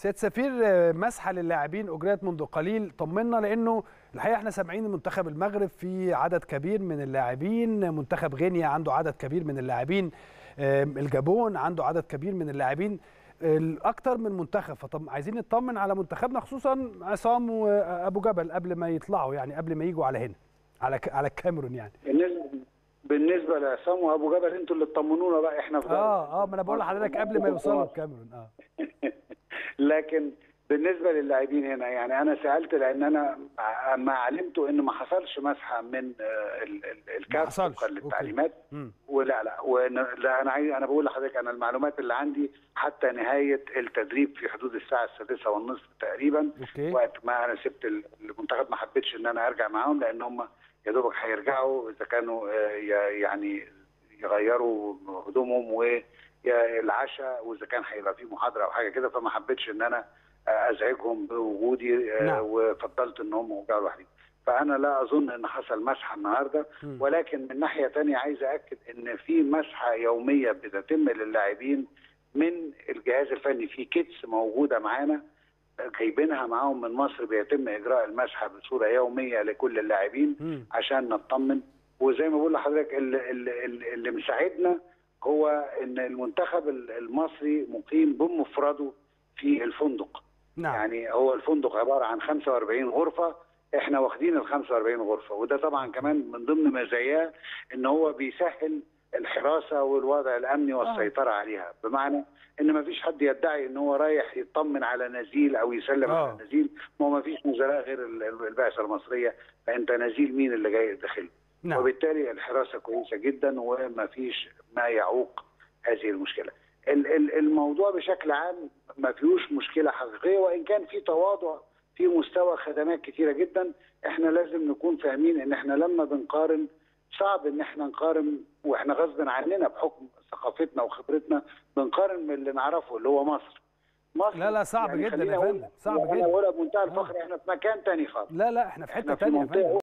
سياده سفير مسحه للاعبين اجريت منذ قليل طمنا لانه الحقيقه احنا سامعين منتخب المغرب في عدد كبير من اللاعبين منتخب غينيا عنده عدد كبير من اللاعبين الجابون عنده عدد كبير من اللاعبين اكتر من منتخب فطب عايزين نطمن على منتخبنا خصوصا عصام وابو جبل قبل ما يطلعوا يعني قبل ما يجوا على هنا على على الكاميرون يعني بالنسبه لعصام وابو جبل انتوا اللي تطمنونا بقى احنا في اه اه ما انا بقول لحضرتك قبل ما يوصلوا الكاميرون اه لكن بالنسبه للاعبين هنا يعني انا سالت لان انا ما علمت ان ما حصلش مسحه من الكاف طبقا للتعليمات ولا لا لا انا عايز انا بقول لحضرتك انا المعلومات اللي عندي حتى نهايه التدريب في حدود الساعه السادسه والنصف تقريبا أوكي. وقت ما انا سبت المنتخب ما حبيتش ان انا ارجع معاهم لان هم يا دوبك هيرجعوا اذا كانوا يعني يغيروا هدومهم والعشاء واذا كان هيبقى في محاضره او حاجه كده فما حبيتش ان انا ازعجهم بوجودي نعم. وفضلت ان هم يرجعوا لوحدهم فانا لا اظن ان حصل مسحه النهارده م. ولكن من ناحيه ثانيه عايز اكد ان في مسحه يوميه بتتم للاعبين من الجهاز الفني في كيتس موجوده معانا جايبينها معاهم من مصر بيتم اجراء المسحه بصوره يوميه لكل اللاعبين م. عشان نطمن وزي ما بقول لحضرتك اللي, اللي, اللي مساعدنا هو ان المنتخب المصري مقيم بمفرده في الفندق نعم يعني هو الفندق عباره عن 45 غرفه احنا واخدين ال 45 غرفه وده طبعا كمان من ضمن مزاياه ان هو بيسهل الحراسه والوضع الامني والسيطره عليها بمعنى ان ما فيش حد يدعي ان هو رايح يطمن على نزيل او يسلم آه. على نزيل ما هو ما فيش نزلاء غير البعثه المصريه فانت نزيل مين اللي جاي داخل نعم وبالتالي الحراسه كويسه جدا وما فيش ما يعوق هذه المشكله ال- ال- الموضوع بشكل عام ما فيهوش مشكله حقيقيه وان كان في تواضع في مستوى خدمات كتيره جدا احنا لازم نكون فاهمين ان احنا لما بنقارن صعب ان احنا نقارن واحنا غصب عننا بحكم ثقافتنا وخبرتنا بنقارن من اللي نعرفه اللي هو مصر مصر لا لا صعب جدا خليني يا أقول- فندم صعب انا جدا بقولها بمنتهى الفخر احنا في مكان تاني خالص لا لا احنا في حته احنا في ثانيه يا منطقه فندم